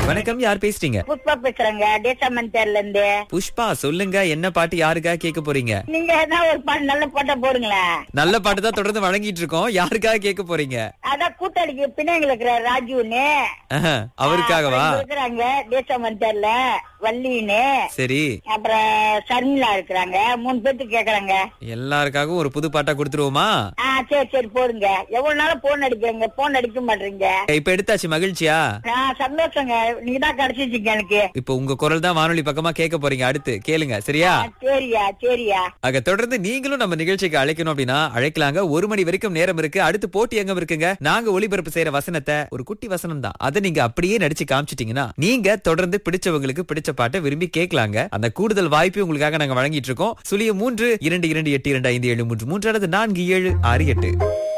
வணக்கம் யார் பேசுறீங்க புஷ்பா பேசுறேங்க டேசாமந்தேர்ல இருந்து புஷ்பா சொல்லுங்க என்ன பாட்டு யாருக்காக கேட்க போறீங்க நீங்க என்ன ஒரு பாட்டு நல்ல பாட்டா போடுங்களேன் நல்ல பாட்டு தான் தொடர்ந்து வழங்கிட்டு இருக்கோம் யாருக்காக கேட்க போறீங்க அதான் கூட்டாளிக்கு பின்னாங்க இருக்கிற ராஜுன்னு ஆஹா, அவருக்காகவா அப்புறம் இங்க இருக்கிறாங்க டேசாமந்தேர்ல வள்ளின்னு சரி அப்புறம் சர்மிளா இருக்கிறாங்க மூணு பேர்த்துக்கு கேக்குறாங்க எல்லாருக்காகவும் ஒரு புது பாட்டா கொடுத்துருவோமா ஆ சரி சரி போடுங்க எவ்வளவு நாளும் போன் அடிக்கிறீங்க போன் அடிக்க மாட்டீங்க இப்ப எடுத்தாச்சு மகிழ்ச்சியா ஆ சந்தோஷங்க நீங்க தான் கிடைச்சிருக்கீங்க எனக்கு இப்ப உங்க குரல் தான் வானொலி பக்கமா கேட்க போறீங்க அடுத்து கேளுங்க சரியா ஆ, சரியா சரியா ஆக தொடர்ந்து நீங்களும் நம்ம நிகழ்ச்சிக்கு அழைக்கணும் அப்படின்னா அழைக்கலாங்க ஒரு மணி வரைக்கும் நேரம் இருக்கு அடுத்து போட்டி எங்க இருக்குங்க நாங்க ஒளிபரப்பு செய்யற வசனத்தை ஒரு குட்டி வசனம் தான் அதை நீங்க அப்படியே நடிச்சு காமிச்சிட்டீங்கன்னா நீங்க தொடர்ந்து பிடிச்சவங்களுக்கு பிடிச்ச பாட்டை விரும்பி கேட்கலாங்க அந்த கூடுதல் வாய்ப்பு உங்களுக்காக நாங்க வழங்கிட்டு இருக்கோம் சுழிய மூன்று இரண்டு இரண்டு எட்டு இரண்டு ஐந்து ஏழு மூன்று மூன்று அல்லது நான்கு ஏழு ஆறு எட்டு